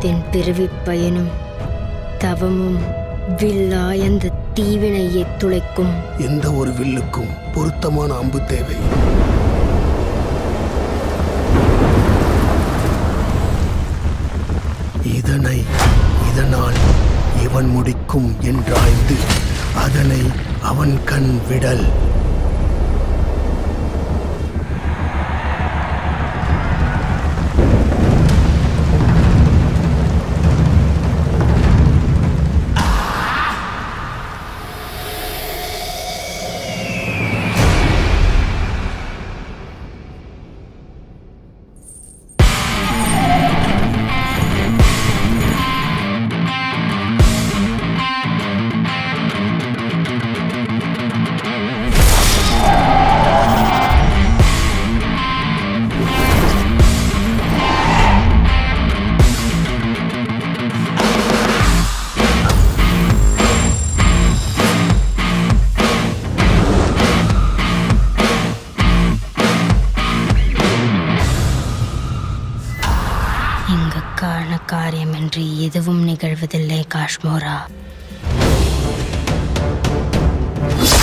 தென் பிறவிப் பயனும் தவமும் வில்லாயந்த தீவினையை துளைக்கும் எந்த ஒரு வில்லுக்கும் பொருத்தமான அம்பு தேவை இதனை இதனால் இவன் முடிக்கும் என்றாய்ந்து அதனை அவன் கண் விடல் இங்கு காரண காரியமின்றி எதுவும் நிகழ்வதில்லை காஷ்மோரா